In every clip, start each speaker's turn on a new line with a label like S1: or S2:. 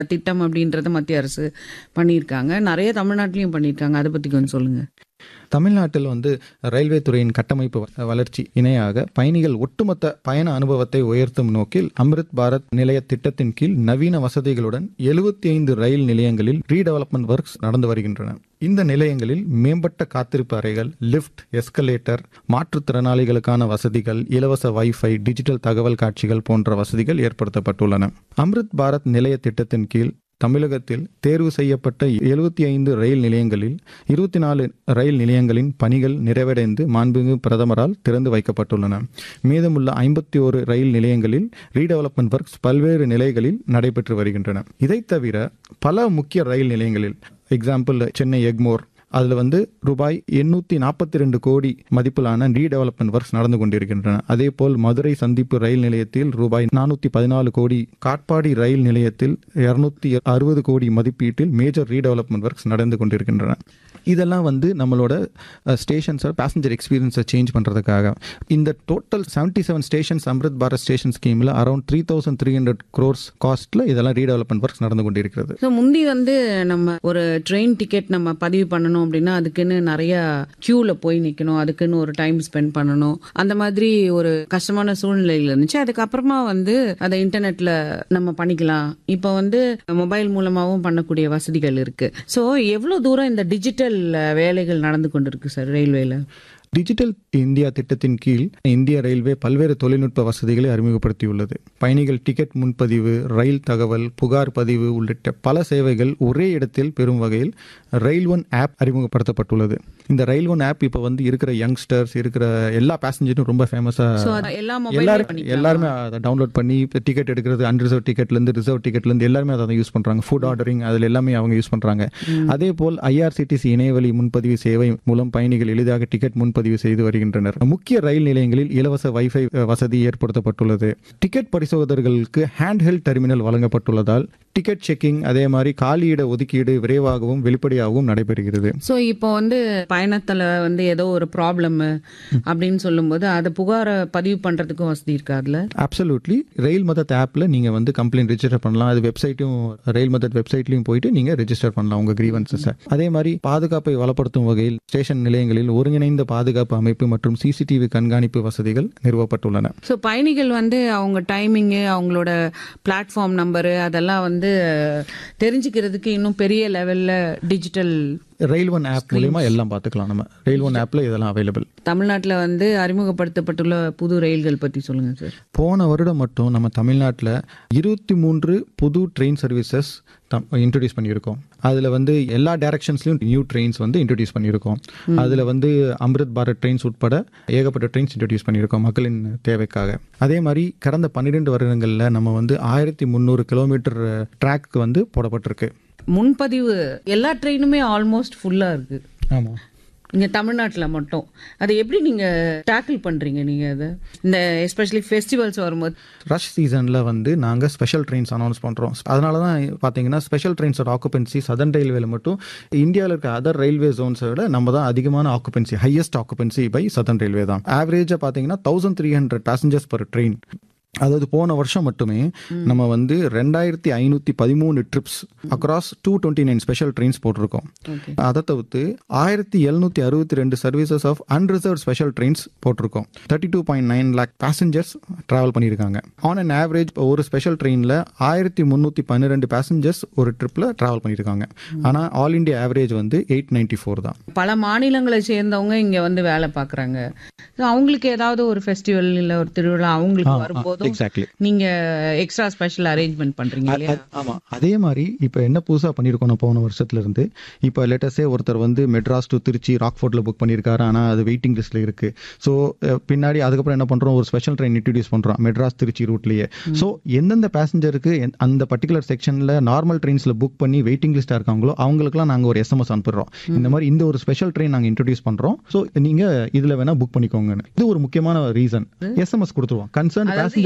S1: திட்டம் அப்படின்றத மத்திய அரசு பண்ணியிருக்காங்க நிறைய தமிழ்நாட்டிலையும் பண்ணியிருக்காங்க அதை பற்றி கொஞ்சம் சொல்லுங்கள்
S2: தமிழ்நாட்டில் வந்து ரயில்வே துறையின் கட்டமைப்பு வ- வளர்ச்சி இணையாக பயணிகள் ஒட்டுமொத்த பயண அனுபவத்தை உயர்த்தும் நோக்கில் அம்ரித் பாரத் நிலைய திட்டத்தின் கீழ் நவீன வசதிகளுடன் 75 ஐந்து ரயில் நிலையங்களில் ரீடெவலப்மெண்ட் ஒர்க்ஸ் நடந்து வருகின்றன இந்த நிலையங்களில் மேம்பட்ட காத்திருப்பு அறைகள் லிஃப்ட் எஸ்கலேட்டர் மாற்றுத்திறனாளிகளுக்கான வசதிகள் இலவச வைஃபை டிஜிட்டல் தகவல் காட்சிகள் போன்ற வசதிகள் ஏற்படுத்தப்பட்டுள்ளன அம்ரித் பாரத் நிலைய திட்டத்தின் கீழ் தமிழகத்தில் தேர்வு செய்யப்பட்ட எழுபத்தி ஐந்து ரயில் நிலையங்களில் இருபத்தி நாலு ரயில் நிலையங்களின் பணிகள் நிறைவடைந்து மாண்புமிகு பிரதமரால் திறந்து வைக்கப்பட்டுள்ளன மீதமுள்ள ஐம்பத்தி ஒரு ரயில் நிலையங்களில் ரீடெவலப்மெண்ட் ஒர்க்ஸ் பல்வேறு நிலைகளில் நடைபெற்று வருகின்றன இதைத் தவிர பல முக்கிய ரயில் நிலையங்களில் எக்ஸாம்பிள் சென்னை எக்மோர் அதில் வந்து ரூபாய் எண்ணூற்றி நாற்பத்தி ரெண்டு கோடி மதிப்பிலான ரீடெவலப்மெண்ட் ஒர்க்ஸ் நடந்து கொண்டிருக்கின்றன அதேபோல் மதுரை சந்திப்பு ரயில் நிலையத்தில் ரூபாய் நானூற்றி பதினாலு கோடி காட்பாடி ரயில் நிலையத்தில் இரநூத்தி அறுபது கோடி மதிப்பீட்டில் மேஜர் ரீடெவலப்மெண்ட் ஒர்க்ஸ் நடந்து கொண்டிருக்கின்றன இதெல்லாம் வந்து நம்மளோட ஸ்டேஷன்ஸை பேசஞ்சர் எக்ஸ்பீரியன்ஸை சேஞ்ச் பண்ணுறதுக்காக இந்த total seventy seven stations Amrit Bharat station ஸ்கீமில் around three thousand three hundred crores காஸ்ட்டில் இதெல்லாம் ரீடெவலப்மெண்ட் ஒர்க்ஸ் நடந்து கொண்டிருக்கிறது
S1: ஸோ முந்தி வந்து நம்ம ஒரு ட்ரெயின் டிக்கெட் நம்ம பதிவு பண்ணணும் அப்படின்னா அதுக்குன்னு நிறைய க்யூவில் போய் நிற்கணும் அதுக்குன்னு ஒரு டைம் ஸ்பெண்ட் பண்ணணும் அந்த மாதிரி ஒரு கஷ்டமான சூழ்நிலையில் இருந்துச்சு அதுக்கப்புறமா வந்து அதை இன்டர்நெட்டில் நம்ம பண்ணிக்கலாம் இப்போ வந்து மொபைல் மூலமாகவும் பண்ணக்கூடிய வசதிகள் இருக்கு ஸோ எவ்வளோ தூரம் இந்த டிஜிட்டல் வேலைகள் நடந்து கொண்டிருக்கு சார் ரயில்வேல
S2: டிஜிட்டல் இந்தியா திட்டத்தின் கீழ் இந்திய ரயில்வே பல்வேறு தொழில்நுட்ப வசதிகளை அறிமுகப்படுத்தியுள்ளது பயணிகள் டிக்கெட் முன்பதிவு ரயில் தகவல் புகார் பதிவு உள்ளிட்ட பல சேவைகள் ஒரே இடத்தில் பெறும் வகையில் ரயில் ஒன் ஆப் அறிமுகப்படுத்தப்பட்டுள்ளது இந்த ரயில் ஒன் ஆப் இப்போ வந்து இருக்கிற யங்ஸ்டர்ஸ் இருக்கிற எல்லா பேசஞ்சரும் ரொம்ப
S1: ஸோ
S2: ஃபேமஸாக
S1: அது எல்லா மொபைல்
S2: எல்லாரும் எல்லாருமே அதை டவுன்லோட் பண்ணி இப்போ டிக்கெட் எடுக்கிறது அன்ரிசர்வ் டிக்கெட்லேருந்து ரிசர்வ் டிக்கெட்லேருந்து எல்லாருமே அதை யூஸ் பண்ணுறாங்க ஃபுட் ஆர்டரிங் அதில் எல்லாமே அவங்க யூஸ் பண்ணுறாங்க அதே போல் ஐஆர்சிடிசி இணையவழி முன்பதிவு சேவை மூலம் பயணிகள் எளிதாக டிக்கெட் முன்பதிவு செய்து வருகின்றனர் முக்கிய ரயில் நிலையங்களில் இலவச வைஃபை வசதி ஏற்படுத்தப்பட்டுள்ளது டிக்கெட் பரிசோதகர்களுக்கு ஹேண்ட் ஹெல்ட் டெர்மினல் வழங்கப்பட்டுள்ளதால் டிக்கெட் செக்கிங் அதே மாதிரி காலியிட ஒதுக்கீடு விரைவாகவும் வெளிப்படையாகவும் நடைபெறுகிறது
S1: ஸோ இப்போ வந்து பயணத்தில் வந்து ஏதோ ஒரு ப்ராப்ளம் அப்படின்னு சொல்லும்போது அதை புகாரை பதிவு பண்ணுறதுக்கும் வசதி இருக்கா அதில்
S2: அப்சல்யூட்லி ரயில் மதத் ஆப்பில் நீங்கள் வந்து கம்ப்ளைண்ட் ரெஜிஸ்டர் பண்ணலாம் அது வெப்சைட்டும் ரயில் மதத் வெப்சைட்லையும் போயிட்டு நீங்கள் ரெஜிஸ்டர் பண்ணலாம் உங்கள் கிரீவன்ஸஸை அதே மாதிரி பாதுகாப்பை வளப்படுத்தும் வகையில் ஸ்டேஷன் நிலையங்களில் ஒருங்கிணைந்த பாதுகாப்பு அமைப்பு மற்றும் சிசிடிவி கண்காணிப்பு வசதிகள் நிறுவப்பட்டுள்ளன
S1: ஸோ பயணிகள் வந்து அவங்க டைமிங்கு அவங்களோட பிளாட்ஃபார்ம் நம்பரு அதெல்லாம் வந்து தெரிஞ்சுக்கிறதுக்கு இன்னும் பெரிய லெவலில் டிஜிட்டல்
S2: ரயில் ஒன் ஆப் மூலியமா எல்லாம் பார்த்துக்கலாம் நம்ம ரயில் ஒன் ஆப்பில் இதெல்லாம் அவைலபிள்
S1: தமிழ்நாட்டில் வந்து அறிமுகப்படுத்தப்பட்டுள்ள புது ரயில்கள் பற்றி சொல்லுங்கள் சார்
S2: போன வருடம் மட்டும் நம்ம தமிழ்நாட்டில் இருபத்தி மூன்று புது ட்ரெயின் சர்வீசஸ் இன்ட்ரடியூஸ் பண்ணியிருக்கோம் அதில் வந்து எல்லா டைரக்ஷன்ஸ்லையும் நியூ ட்ரெயின்ஸ் வந்து இன்ட்ரடியூஸ் பண்ணியிருக்கோம் அதில் வந்து அம்ரித் பாரத் ட்ரெயின்ஸ் உட்பட ஏகப்பட்ட ட்ரெயின்ஸ் இன்ட்ரடியூஸ் பண்ணியிருக்கோம் மக்களின் தேவைக்காக அதே மாதிரி கடந்த பன்னிரெண்டு வருடங்களில் நம்ம வந்து ஆயிரத்தி முந்நூறு கிலோமீட்டர் ட்ராக் வந்து போடப்பட்டிருக்கு
S1: முன்பதிவு எல்லா ட்ரெயினுமே ஆல்மோஸ்ட் ஃபுல்லாக இருக்குது
S2: ஆமாம்
S1: இங்கே தமிழ்நாட்டில் மட்டும் அதை எப்படி நீங்கள் டேக்கிள் பண்ணுறீங்க நீங்கள் அதை இந்த எஸ்பெஷலி ஃபெஸ்டிவல்ஸ் வரும்போது
S2: ரஷ் சீசனில் வந்து நாங்கள் ஸ்பெஷல் ட்ரெயின்ஸ் அனௌன்ஸ் பண்ணுறோம் அதனால தான் பார்த்தீங்கன்னா ஸ்பெஷல் ட்ரெயின்ஸோட ஆக்குபென்சி சதன் ரயில்வேல மட்டும் இந்தியாவில் இருக்க அதர் ரயில்வே ஜோன்ஸை விட நம்ம தான் அதிகமான occupancy highest occupancy by southern railway தான் ஆவரேஜாக பார்த்தீங்கன்னா thousand three hundred passengers per train அதாவது போன வருஷம் மட்டுமே நம்ம வந்து ரெண்டாயிரத்தி ஐநூற்றி பதிமூணு trips across two twenty nine special trains போட்டிருக்கோம்
S1: ஓகே
S2: அதை தவிர்த்து ஆயிரத்தி எழுநூத்தி அறுபத்தி ரெண்டு services of unreserved special trains போட்டிருக்கோம் thirty two point nine lakh passengers travel பண்ணியிருக்காங்க ஆன் அன் ஆவரேஜ் ஒரு ஸ்பெஷல் ட்ரெயினில் ஆயிரத்தி முந்நூற்றி பன்னிரெண்டு பேசஞ்சர்ஸ் ஒரு ட்ரிப்பில் ட்ராவல் பண்ணியிருக்காங்க ஆனால் ஆல் இண்டியா ஆவரேஜ் வந்து எயிட் நைன்டி ஃபோர் தான்
S1: பல மாநிலங்களை சேர்ந்தவங்க இங்கே வந்து வேலை பார்க்குறாங்க அவங்களுக்கு ஏதாவது ஒரு ஃபெஸ்டிவல் இல்லை ஒரு திருவிழா அவங்களுக்கு வரும்போதும்
S2: எக்ஸாக்ட்லி
S1: நீங்கள் எக்ஸ்ட்ரா ஸ்பெஷல் அரேஞ்ச்மெண்ட் பண்ணுறீங்க இல்லையா
S2: ஆமா அதே மாதிரி இப்போ என்ன புதுசா பண்ணியிருக்கோம் நான் போன வருஷத்துல இருந்து இப்போ லேட்டஸ்டே ஒருத்தர் வந்து மெட்ராஸ் டு திருச்சி ராக்ஃபோர்ட்ல புக் பண்ணியிருக்காரு ஆனா அது வெயிட்டிங் லிஸ்ட்ல இருக்கு ஸோ பின்னாடி அதுக்கப்புறம் என்ன பண்றோம் ஒரு ஸ்பெஷல் ட்ரெயின் இன்ட்ரடியூஸ் பண்றோம் மெட்ராஸ் திருச்சி ரூட்லயே ஸோ எந்தெந்த பேசஞ்சருக்கு அந்த பர்டிகுலர் செக்ஷன்ல நார்மல் ட்ரெயின்ஸ்ல புக் பண்ணி வெயிட்டிங் லிஸ்டா இருக்காங்களோ அவங்களுக்குலாம் நாங்க ஒரு எஸ்எம்எஸ் அனுப்புறோம் இந்த மாதிரி இந்த ஒரு ஸ்பெஷல் ட்ரெயின் நாங்க இன்ட்ரடியூஸ் பண்றோம் ஸோ நீங்க இதுல வேணா புக் பண்ணிக்கோங்கன்னு இது ஒரு முக்கியமான ரீசன் எஸ்எம்எஸ் கொடுத்துருவோம் கன்சர்ன்
S1: அதாவது
S2: பேசஞ்சர்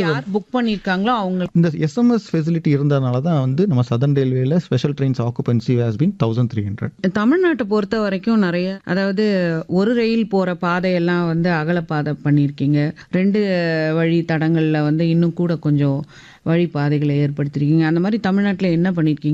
S1: யார் புக் பண்ணிருக்காங்களோ அவங்க
S2: இந்த எஸ்எம்எஸ் ஃபெசிலிட்டி இருந்ததுனால தான் வந்து நம்ம சதன் ரயில்வேல special trains occupancy has been thousand three hundred
S1: தமிழ்நாட்டை பொறுத்த வரைக்கும் நிறைய அதாவது ஒரு ரயில் போற பாதையெல்லாம் வந்து அகலப்பாதை பண்ணியிருக்கீங்க ரெண்டு வழி தடங்கள்ல வந்து இன்னும் கூட கொஞ்சம் வழிபாதைகளை ஏற்படுத்திருக்கீங்க அந்த மாதிரி தமிழ்நாட்டில் என்ன பண்ணியிருக்கீங்க